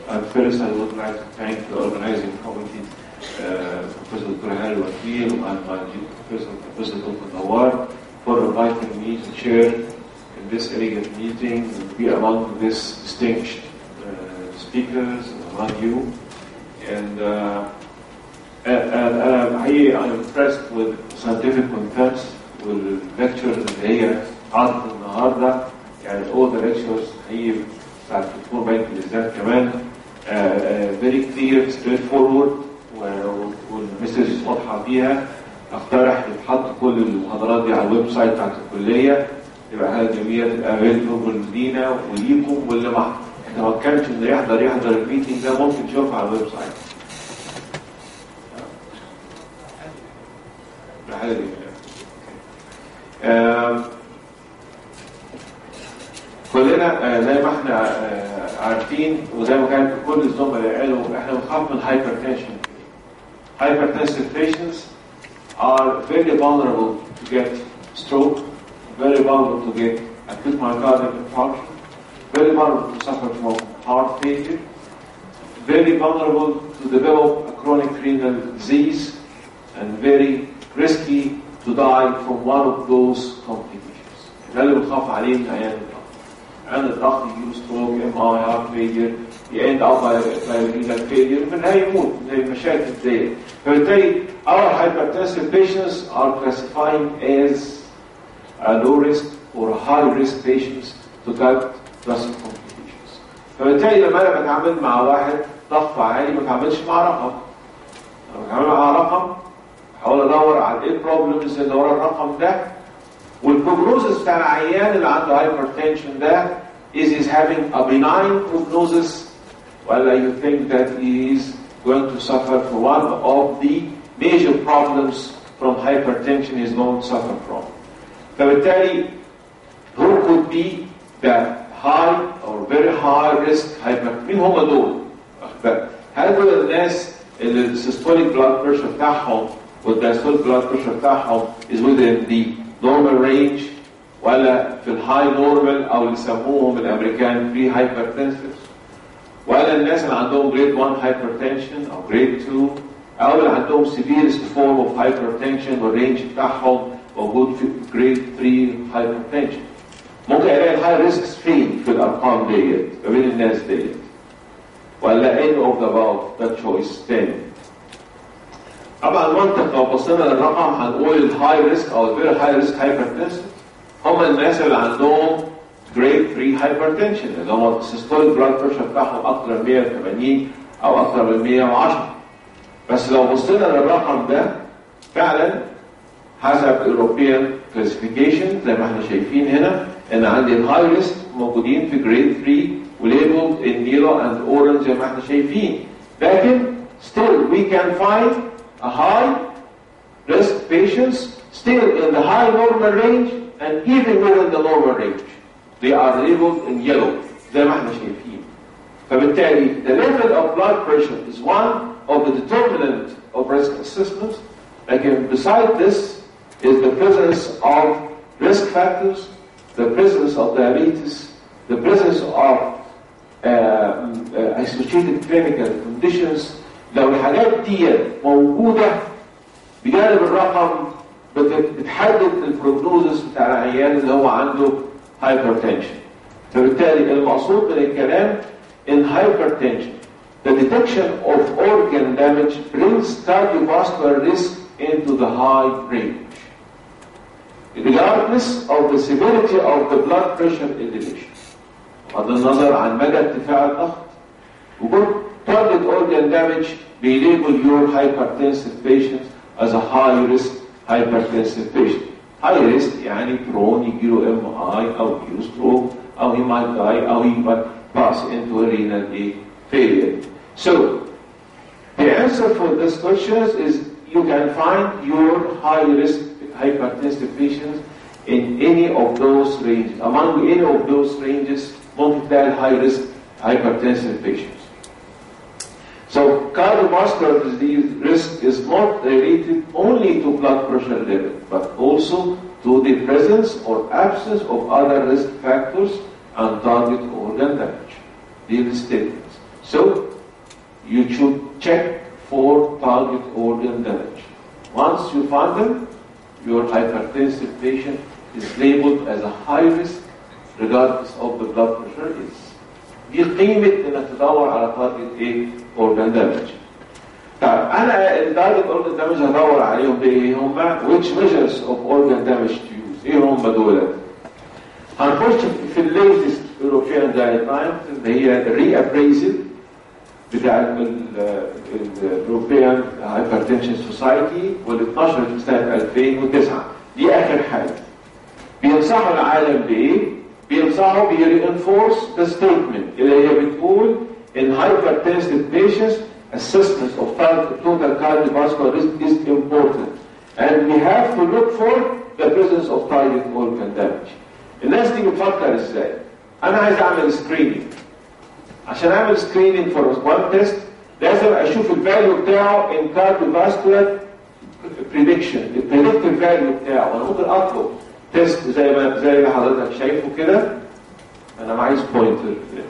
At first, I would like to thank the organizing committee, uh, Professor Dr. Harry Wakil and my Professor, Professor Dr. Nawar, for inviting me to chair in this elegant meeting and be among these distinguished uh, speakers among you. And, uh, and, and, and حقيقي I'm impressed with scientific content والlectures اللي هي عرضت النهارده يعني all the lectures حقيقي بتاعت الدكتور مجدي بالذات كمان uh, uh, very clear straightforward والمسج واضحه فيها اقترح يتحط كل المحاضرات دي على الويب سايت بتاعت الكليه تبقى حاجه جميله تبقى افيلبل لينا وليكم واللي معكم احنا ما كانش انه يحضر يحضر الميتنج ده ممكن تشوفه على الويب سايت حاجه جميله آم، كلنا آه، زي ما احنا آه، عارفين وزي ما كان كل الزملاء قالوا احنا بنخاف من hypertension. Hypertensive patients are very vulnerable to get stroke, very vulnerable to get acute myocardial infarction, very vulnerable to suffer from heart failure, very vulnerable to develop a chronic renal disease, and very risky to die from one of those complications. ده اللي بنخاف عليه من عيان الضغط. عيان الضغط يجيله ستروك ام اي هارت فيلير يند اب باي رينال فيلير في النهايه يموت زي المشاكل دي فبالتالي our hypertensive patients are classifying as a low risk or high risk patients to get classic complications. فبالتالي لما انا بتعامل مع واحد ضغط عالي ما بتعاملش مع رقم. لما بتعامل مع رقم احاول ادور على ايه البروبلمز اللي ورا الرقم ده والبروجنوزس بتاع العيان اللي عنده هايبرتنشن ده is he having a benign prognosis ولا you think that he is going to suffer from one of the major problems from hypertension he's going to suffer from. فبالتالي who could be the high or very high risk hypertension مين هم دول؟ واخد بالك؟ هل دول الناس اللي السيستوليك بلاد بريشر بتاعهم والدايستوليك بلاد بريشر بتاعهم is within the normal range ولا في الهاي نورمال او اللي يسموهم الامريكان بري هايبرتنسيف ولا الناس اللي عندهم جريد 1 هايبرتنشن او جريد 2 او اللي عندهم سيفيرست فورم اوف هايبرتنشن والرينج بتاعهم موجود في جريد 3 هايبرتنشن ممكن الاقي الهاي ريسك فين في الارقام ديت ما بين الناس ديت ولا any of the above ده تشويس تاني طبعا المنطق لو بصينا للرقم هنقول الهاي ريسك او الفيري هاي ريسك هايبرتنشن هم الناس اللي عندهم جريد 3 هايبرتنشن اللي هم السيستوليك بلاد بريشر بتاعهم اكتر من 180 او اكتر من 110 بس لو بصينا للرقم ده فعلا حسب European كلاسيفيكيشن زي ما احنا شايفين هنا ان عندي الهاي ريسك موجودين في جريد 3 وليبلد ان يلو اند اورنج زي ما احنا شايفين لكن still we can find a high risk patients still in the high normal range and even within the normal range. They are labeled in yellow زي ما احنا شايفين. فبالتالي the level of blood pressure is one of the determinant of risk assessment. لكن beside this is the presence of risk factors, the presence of diabetes, the presence of uh, uh, associated clinical conditions. لو الحاجات دي موجودة بجانب الرقم بت- بتحدد البروجنوزس بتاع العيان اللي هو عنده hypertension. فبالتالي المقصود من الكلام in hypertension the detection of organ damage brings cardiovascular risk into the high range regardless of the severity of the blood pressure elevation. بغض النظر عن مدى ارتفاع الضغط وجود target organ damage بيليبل your hypertensive patients as a high risk hypertensive patient. High risk يعني prone يجيله MI أو يجيله stroke أو he might die أو he might pass into a renal A failure. So, the answer for this question is you can find your high risk hypertensive patients in any of those ranges. Among any of those ranges, ممكن تلاقي high risk hypertensive patients. So cardiovascular disease risk is not related only to blood pressure level, but also to the presence or absence of other risk factors and target organ damage. These statements. So you should check for target organ damage. Once you find them, your hypertensive patient is labeled as a high risk regardless of the blood pressure is. دي قيمة انك تدور على target ايه organ damage. طيب انا التارجت organ damage هدور عليهم بايه هم which measures of organ damage to use ايه هم دول هنخش في الليتست European guidelines اللي هي الري ابريزل بتاع الاوروبيان هايبرتنشن سوسايتي واللي اتنشرت في سنه 2009 دي اخر حاجه بينصحوا العالم بايه؟ بينصحوا بيرينفورس ذا ستيتمنت اللي هي بتقول in hypertensive patients assessment of total cardiovascular risk is important and we have to look for the presence of target organ damage. الناس دي بتفكر ازاي؟ انا عايز اعمل سكريننج عشان اعمل سكريننج فور وان تيست لازم اشوف الفاليو بتاعه ان كارديوفاسكولار بريدكشن البريدكتيف فاليو بتاعه انا ممكن اطلب تيست زي ما زي ما حضرتك شايفه كده انا عايز بوينتر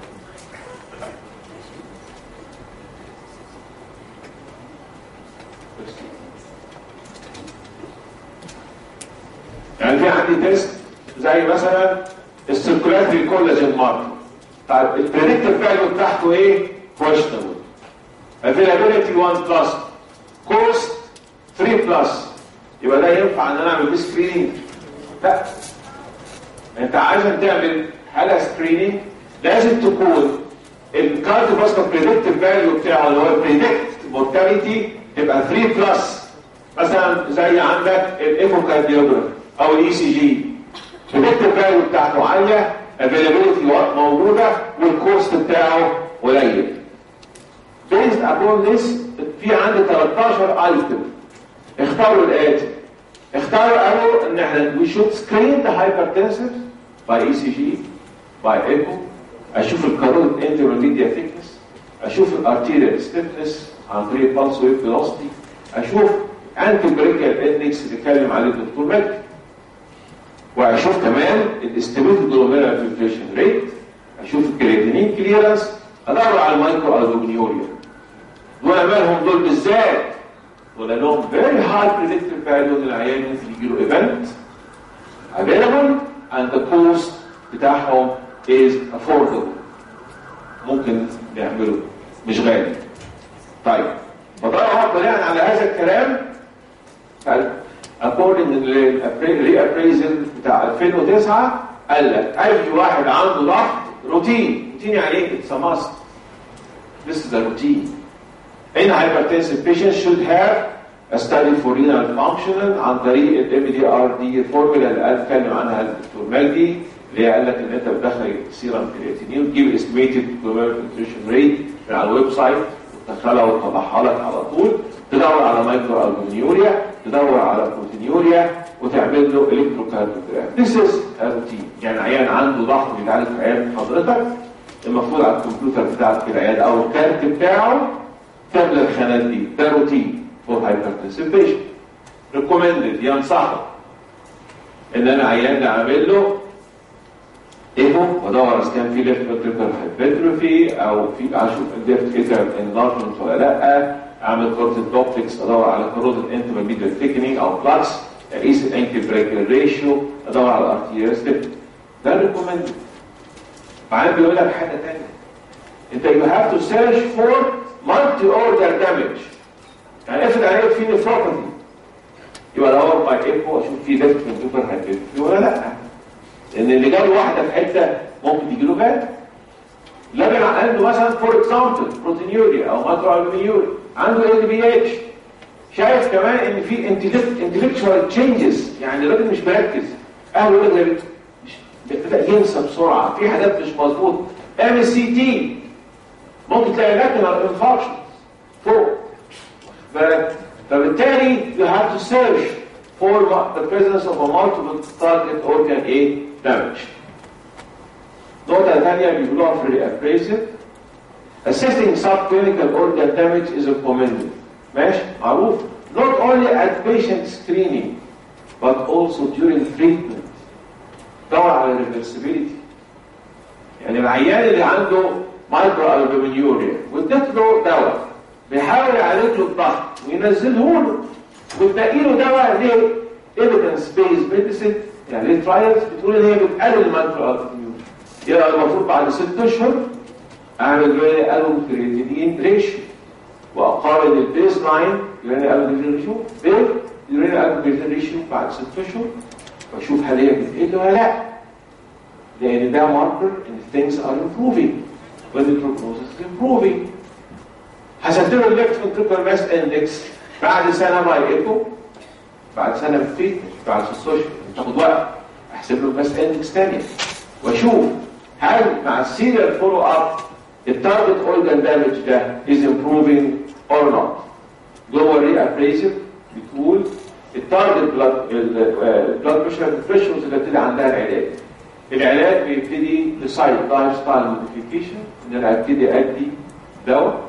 يعني في عندي تيست زي مثلا السيركولاتري كولاجين ماركر طيب البريدكتيف فاليو بتاعته ايه؟ كويشنبل افيلابيلتي 1 بلس كوست 3 بلس يبقى ده ينفع ان انا اعمل بيه سكريننج؟ لا انت عشان تعمل حاله سكريننج لازم تكون الكارديو فاسكولار بريدكتيف فاليو بتاعه اللي هو البريدكت مورتاليتي تبقى 3 بلس مثلا زي عندك الايكوكارديوجراف او الاي سي جي البريدكتيف فاليو بتاعته عاليه افيلابيلتي موجوده والكوست بتاعه قليل based upon this في عندي 13 ايتم اختاروا الاتي اختاروا قالوا ان احنا we should screen the hypertensive by ECG by echo اشوف الكاروتيد انترميديا thickness اشوف الارتيريال stiffness عن طريق pulse wave velocity اشوف انتي بريكال اندكس اللي اتكلم عليه الدكتور مجدي واشوف كمان الاستيميتد جلوميرال فلتريشن ريت اشوف الكرياتينين كليرنس ادور على المايكرو البوميوريا دول مالهم دول بالذات دول لهم فيري هاي بريدكتيف فاليو ان العيان ممكن يجي له ايفنت available and the cost بتاعهم is affordable ممكن نعمله مش غالي طيب بدور بناء على هذا الكلام according للريابريزل بتاع 2009 قال لك اي واحد عنده ضغط روتين روتين يعني ايه؟ It's a must. This is a routine. In hypertensive patients should have a study for renal functional عن طريق ال MDRD فورمولا اللي قال اتكلم عنها الدكتور مجدي اللي هي قال لك ان انت بتدخل سيرم كرياتينين وتجيب استيميتد nutrition ريت من على الويب سايت وتدخلها وتطلعها لك على طول تدور على مايكرو البوميوريا تدور على بروتينيوريا وتعمل له الكتروكارديوجرام This is a routine يعني عيان عنده ضغط بيتعالج في عيادة حضرتك المفروض على الكمبيوتر بتاعك في العيادة او الكارت بتاعه تملى الخانات دي ده روتين فور hypertensive patient recommended ينصحك ان انا عيان ده عامل له ايكو وادور اذا كان في ليفت فيتريكال هايبرتروفي او في اشوف الليفت فيتريكال انلارجمنت ولا لا اعمل كورتيد دوبلكس ادور على كورودد انترميديت ثيكنينج او بلاكس اقيس الانكل بريكر ريشيو ادور على الارتيريال ستيب ده ريكومندد بعدين بيقول لك حاجه ثانيه انت يو هاف تو سيرش فور مالتي اوردر دامج يعني افرض عليك في نفروباثي يبقى ادور باي ايكو اشوف في ليفت فيتريكال هايبرتروفي ولا لا لان اللي جاله واحده في حته ممكن يجي له فات لكن عنده مثلا فور اكزامبل بروتينيوريا او ماكرو البوميوريا عنده ال بي اتش شايف كمان ان في انتلكتشوال تشينجز يعني الراجل مش مركز اهله يقول لك بدا ينسى بسرعه في حاجات مش مظبوط ام سي تي ممكن تلاقي لاترال انفاركشن فوق فبالتالي you have to search for the presence of a multiple target organ A damage. نقطة ثانية بيقولوها في الريابريزل Assessing subclinical organ damage is recommended. ماشي معروف not only at patient screening but also during treatment. دور على reversibility. يعني العيان اللي عنده مايكرو البومينيوريا واديت له دواء بيحاول يعالج له الضغط وينزله له وتلاقي له دواء ليه ايفيدنس بيز ميديسن يعني ليه ترايلز بتقول ان هي بتقلل المايكرو البومينيوريا يبقى المفروض بعد ست اشهر اعمل له الو كرياتينين ريشيو واقارن البيس لاين يوريني الو ريشيو باليوريني الو ريشيو بعد ست اشهر واشوف هل هي بتقل ولا لا لان ده ماركر ان things are improving when the prognosis is improving حسبت له الليفت ventricular ماس اندكس بعد سنه باي ايكو بعد سنه بالفيت بعد ست اشهر تاخد وقت احسب له الماس اندكس ثانيه واشوف هل مع السيريال فولو اب التارجت اورجان دامج ده is improving or not جوه الري ابريسيف بتقول التارجت بلاد البلاد بريشر الثريشولز اللي بتبتدي عندها العلاج العلاج بيبتدي بسايد لايف ستايل موديفيكيشن ان انا ابتدي ادي دواء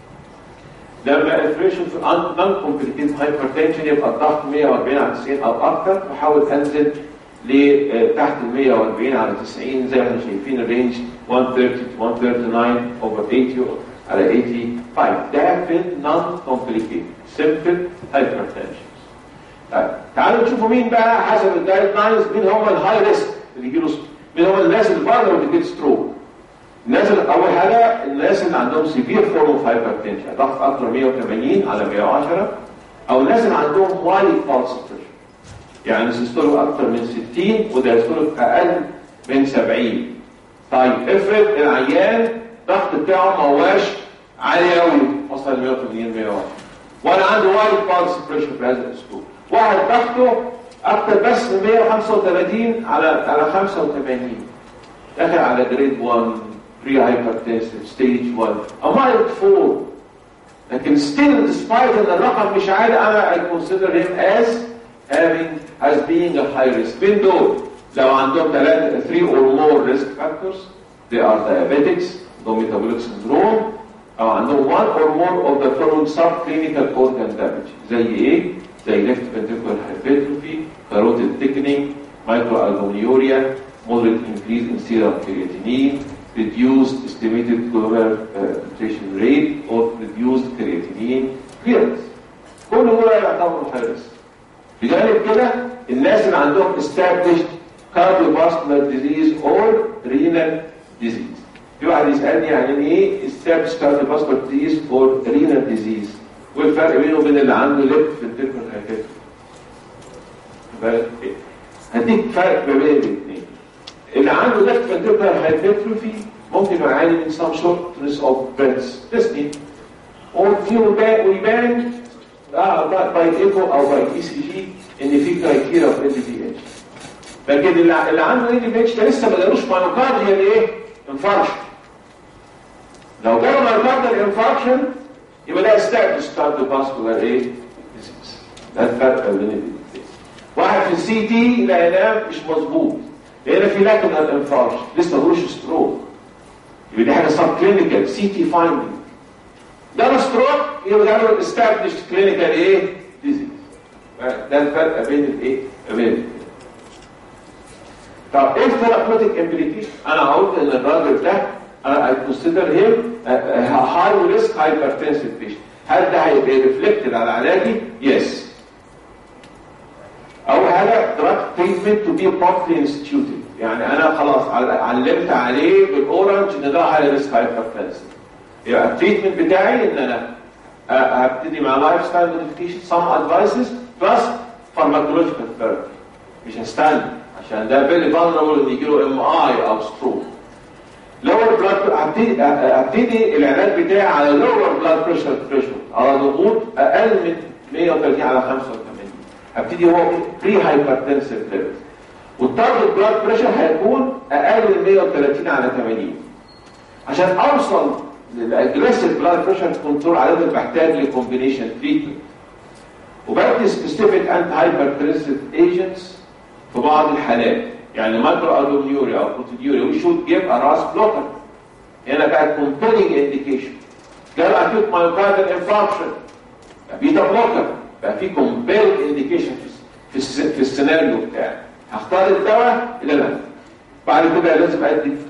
لما الثريشولد في نون كومبليكيت هايبرتنشن يبقى الضغط 140 على 90 او اكثر واحاول انزل لتحت ال 140 على 90 زي ما احنا شايفين الرينج 130 to 139 over 80 على 85 ده في نون كومبليكيت سمبل هايبرتنشن طيب تعالوا نشوفوا مين بقى حسب الجايد لاينز مين هم الهاي ريسك اللي يجيله مين هم الناس اللي بره اللي بتجيب ستروك الناس اللي اول حاجه الناس اللي عندهم سيفير فورم اوف هايبرتنشن ضغط اكتر 180 على 110 او الناس اللي عندهم هاي بالس يعني سيستوليك اكتر من 60 ودايستوليك اقل من 70 طيب افرض العيان الضغط بتاعه ما هواش عالي قوي وصل 180 110 وانا عندي وايد بالس بريشر في هذا الاسلوب واحد ضغطه اكتر بس من 135 على على 85 داخل على جريد 1 بري هايبرتنسيف ستيج 1 او مايلد 4 لكن ستيل ديسبايت ان الرقم مش عالي انا I consider him as having as being a high risk مين دول؟ لو عندهم 3 3 or more risk factors they are diabetics عندهم metabolic syndrome او عندهم one or more of the following subclinical organ damage زي ايه؟ زي left ventricular hypertrophy, carotid thickening, microalbuminuria, moderate increase in serum creatinine, reduced estimated glomerular uh, filtration rate or reduced creatinine clearance. كل دول يعتبروا حارس. بجانب كده الناس اللي عندهم established cardiovascular disease or renal disease. في واحد يسألني يعني ايه established cardiovascular disease or renal disease؟ والفرق بينه وبين اللي عنده لب في التركن هيفاتروفي هديك فرق ما بين الاثنين اللي عنده لفت فنتركل هيفاتروفي ممكن يعاني من some shortness of breath تسني ويبان باي ايكو او باي اي سي جي ان في كرايتيريا اوف ال دي اتش لكن اللي, اللي عنده ال دي اتش ده لسه ما جالوش مايوكارديال ايه؟ انفاركشن لو جاله مايوكارديال انفاركشن يبقى ده established cardiovascular ايه؟ disease. ده الفرق بين الاثنين. واحد في السي تي لقيناه مش مظبوط. لقينا في لاكنال انفارش لسه ملوش ستروك. يبقى دي حاجه سب كلينيكال سي تي فايندنج. ده ستروك يبقى ده established clinical ايه؟ disease. ده الفرق بين الايه؟ بين الاثنين. طب ايه الثيرابيوتيك امبليكيشن؟ انا هقول ان الراجل ده I consider him a, a high risk hypertensive patient. هل ده هيبقى ريفلكتد على علاجي؟ Yes. أول حاجة drug treatment to be properly instituted. يعني أنا خلاص علمت عليه بالأورنج إن ده high risk hypertensive. يبقى التريتمنت بتاعي إن أنا هبتدي مع لايف ستايل موديفيكيشن some advices plus pharmacological therapy. مش هستنى عشان ده فيري vulnerable إن يجيله ام اي أو ستروك. لور بلاد هبتدي هبتدي العلاج بتاعي على لور بلاد بريشر ثريشولد على ضغوط اقل من 130 على 85 هبتدي هو بري هايبرتنسيف ليفل والتارجت بلاد بريشر هيكون اقل من 130 على 80 عشان اوصل للاجريسيف بلاد بريشر كنترول عاده بحتاج لكومبينيشن تريتمنت وبدي سبيسيفيك انتي هايبرتنسيف ايجنتس في بعض الحالات يعني مايكرو الوميوريا او بروتيديوريا وي شود جيف ا راس بلوكر هنا بقى كومبيلينج انديكيشن جاب اكيوت مايوكاردال انفاركشن بيتا بلوكر بقى في كومبيلينج انديكيشن في في السيناريو بتاعي هختار الدواء اللي انا بعد كده لازم ادي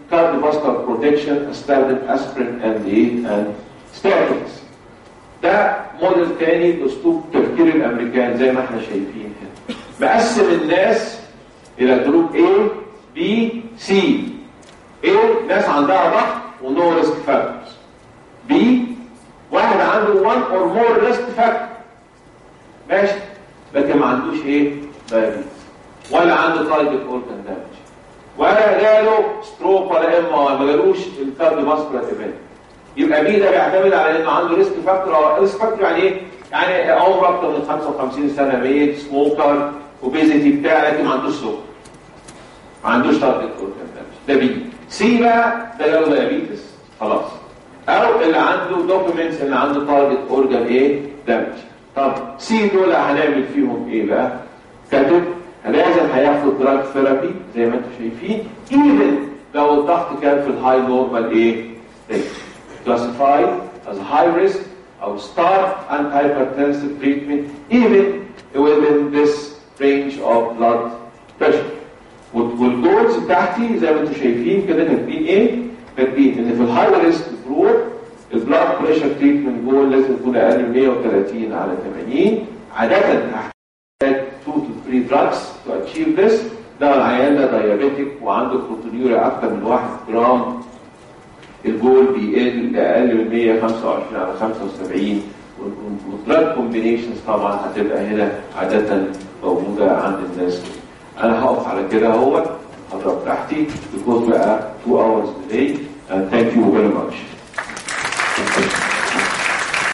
cardiovascular protection استخدم اسبرين اند ايه اند ستاتينز ده موديل تاني باسلوب تفكير الامريكان زي ما احنا شايفين هنا مقسم الناس الى جروب A B C A ناس عندها ضغط ونو ريسك فاكتورز B واحد عنده 1 اور مور ريسك فاكتور ماشي لكن ما عندوش ايه دايابيتس ولا عنده تارجت اورجان دامج ولا جاله ستروك ولا ام ما جالوش الكارديو فاسكولار ايفنت يبقى بي ده بيعتمد على انه عنده ريسك فاكتور او ريسك فاكتور يعني ايه؟ يعني عمره اكتر من 55 سنه ميت سموكر وبيزيتي بتاع لكن ما عندوش سكر ما عندوش تارجت اورجان دامج ده بي سي بقى ده جاله دايابيتس خلاص او اللي عنده دوكيومنتس اللي عنده تارجت اورجان ايه دامج طب سي دول هنعمل فيهم ايه بقى؟ كاتب لازم هياخد دراج ثيرابي زي ما انتم شايفين ايفن لو الضغط كان في الهاي نورمال ايه؟ classified as high risk او start antihypertensive treatment even within this range of blood pressure والجولز بتاعتي زي ما انتم شايفين كده كاتبين ايه؟ كاتبين ان في الهاي ريسك جروب البلاد بريشر تريتمنت جول لازم يكون اقل من 130 على 80 عاده هحتاج 2 to 3 drugs to achieve this ده العيان ده دايابيتك وعنده بروتونيوريا اكتر من 1 جرام الجول بيقل اقل من 125 على 75 والدراج كومبينيشنز طبعا هتبقى هنا عاده موجوده عند الناس انا هقف على كده اهوت هضرب تحتي because بقى 2 hours a day and thank you very much